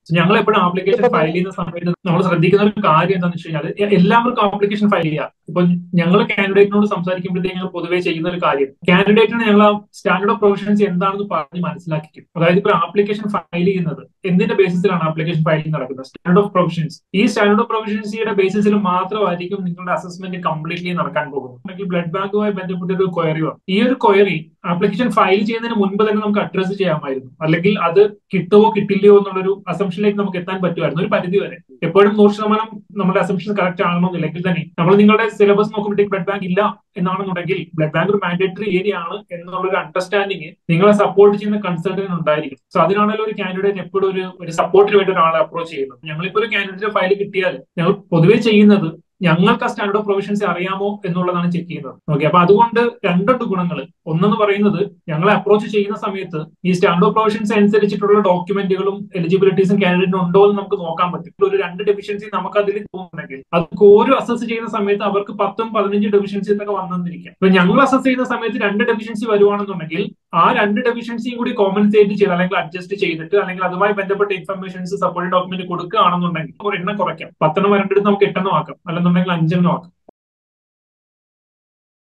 ഞങ്ങൾ എപ്പോഴും application file ചെയ്യുന്ന സമയത്ത് നമ്മൾ ശ്രദ്ധിക്കുന്ന ഒരു കാര്യം എന്താണെന്ന് വെച്ച് കഴിഞ്ഞാൽ എല്ലാവർക്കും ആപ്ലിക്കേഷൻ ഫയൽ ചെയ്യാം ഇപ്പൊ ഞങ്ങൾ കാൻഡിഡേറ്റിനോട് സംസാരിക്കുമ്പോഴത്തേക്ക് ഞങ്ങൾ പൊതുവേ ചെയ്യുന്ന ഒരു കാര്യം കാൻഡിഡേറ്റിന് ഞങ്ങൾ ആ സ്റ്റാൻഡേർഡ് ഓഫ് പ്രൊവിഷൻസ് എന്താണെന്ന് പറഞ്ഞ് മനസ്സിലാക്കിക്കും അതായത് ഇപ്പൊ ആപ്ലിക്കേഷൻ ഫയൽ ചെയ്യുന്നത് എന്തിന്റെ ബേസിസിലാണ് ആപ്ലിക്കേഷൻ ഫയലിംഗ് നടക്കുന്നത് സ്റ്റാൻഡേർഡ് ഓഫ് പ്രൊവിഷൻസ് ഈ സ്റ്റാൻഡേർഡ് ഓഫ് പ്രൊവിഷൻസിയുടെ ബേസിസിൽ മാത്രമായിരിക്കും നിങ്ങളുടെ അസസ്മെന്റ് കംപ്ലീറ്റ്ലി നടക്കാൻ പോകുന്നത് അല്ലെങ്കിൽ ബ്ലഡ് ബാങ്കുമായി ബന്ധപ്പെട്ട ഒരു ക്വയറി വന്നു ഈ ഒരു ക്വയറി ആപ്ലിക്കേഷൻ ഫയൽ ചെയ്യുന്നതിന് മുൻപ് തന്നെ നമുക്ക് അഡ്രസ് ചെയ്യാമായിരുന്നു അല്ലെങ്കിൽ അത് കിട്ടുമോ കിട്ടില്ലയോ എന്നുള്ളൊരു അസംഷനിലേക്ക് നമുക്ക് എത്താൻ പറ്റുമായിരുന്നു ഒരു പരിധി വരെ എപ്പോഴും നൂറ് ശതമാനം നമ്മുടെ അസംഷൻ കറക്റ്റ് ആകണമെന്നില്ലെങ്കിൽ തന്നെ നമ്മൾ നിങ്ങളുടെ സിലബസ് നോക്കുമ്പോഴത്തേക്ക് ബ്ലഡ് ബാങ്ക് ഇല്ല എന്നാണെന്നുണ്ടെങ്കിൽ ബ്ലഡ് ബാങ്ക് ഒരു മാൻഡേറ്ററി ഏരിയ ആണ് എന്നുള്ള ഒരു അണ്ടർസ്റ്റാൻഡിങ് നിങ്ങളെ സപ്പോർട്ട് ചെയ്യുന്ന കൺസൾട്ടന്റ് ഉണ്ടായിരിക്കും സോ അതിനാണല്ലോ ഒരു കാൻഡിഡേറ്റ് എപ്പോഴും ഒരു ഒരു സപ്പോർട്ടിന് വേണ്ടി ഒരാളെ അപ്രോച്ച് ചെയ്യുന്നത് ഞങ്ങളിപ്പോ ഒരു കാൻഡിഡേറ്റ് ഫയൽ കിട്ടിയാൽ ഞങ്ങൾ പൊതുവേ ചെയ്യുന്നത് ഞങ്ങൾക്ക് ആ സ്റ്റാൻഡേർഡ് ഓഫ് പ്രൊവിഷൻസ് അറിയാമോ എന്നുള്ളതാണ് ചെക്ക് ചെയ്യുന്നത് ഓക്കെ അപ്പൊ അതുകൊണ്ട് രണ്ടുണ്ട് ഗുണങ്ങൾ ഒന്നെന്ന് പറയുന്നത് ഞങ്ങളെ അപ്രോച്ച് ചെയ്യുന്ന സമയത്ത് ഈ സ്റ്റാൻഡേർഡ് ഓഫ് പ്രൊവിഷൻസ് അനുസരിച്ചിട്ടുള്ള ഡോക്യുമെന്റുകളും എലിജിബിലിറ്റീസും കാൻഡിഡേറ്റിന് ഉണ്ടോ എന്ന് നമുക്ക് നോക്കാൻ പറ്റും ഒരു രണ്ട് ഡെഫിഷ്യൻസി നമുക്ക് അതിൽ തോന്നുന്നെങ്കിൽ അത് ഓരോ അസസ് ചെയ്യുന്ന സമയത്ത് അവർക്ക് പത്തും പതിനഞ്ചും ഡെഫിഷ്യൻസി ഒക്കെ വന്നെന്നിരിക്കാം ഇപ്പൊ ഞങ്ങൾ അസസ് ചെയ്യുന്ന സമയത്ത് രണ്ട് ഡെഫിഷ്യൻസി വരുവാണെന്നുണ്ടെങ്കിൽ ആ രണ്ട് ഡെഫിഷ്യൻസിയും കൂടി കോമ്പൻസേറ്റ് ചെയ്ത് അല്ലെങ്കിൽ അഡ്ജസ്റ്റ് ചെയ്തിട്ട് അല്ലെങ്കിൽ അതുമായി ബന്ധപ്പെട്ട ഇൻഫർമേഷൻസ് സപ്പോർട്ട് ഡോക്യുമെന്റ് കൊടുക്കുകയാണെന്നുണ്ടെങ്കിൽ ഒരു എണ്ണം കുറയ്ക്കാം പത്തെണ്ണം വരണ്ടെടുത്ത് നമുക്ക് എട്ടെണ്ണം ആക്കാം അല്ലെന്നുണ്ടെങ്കിൽ അഞ്ചെണ്ണം ആക്കാം